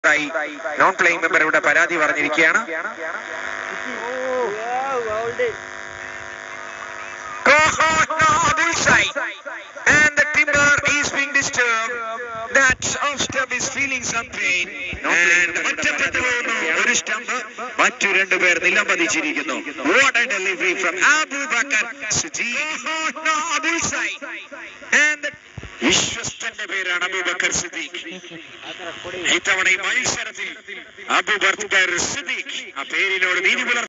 Non playing member ഇവിടെ പരാതി പറഞ്ഞിരിക്കുകയാണ് And the timber is being disturbed. That off stump is feeling some pain. And ഒറ്റപ്പെട്ടു പോകുന്നു ഒരു സ്റ്റംപ് മറ്റു രണ്ടുപേർ നിലംപതിച്ചിരിക്കുന്നു What a delivery from Abu Bakar Siddiq. No, bullseye. And the വിശ്വസ്തന്റെ പേരാണ് അബൂബക്കർ സിദ്ദീഖ് ഇത്തവണ ഈ മത്സരത്തിൽ അബൂബക്കർ സിദ്ദീഖ് ആ പേരിനോട് നീതി പുലർത്തി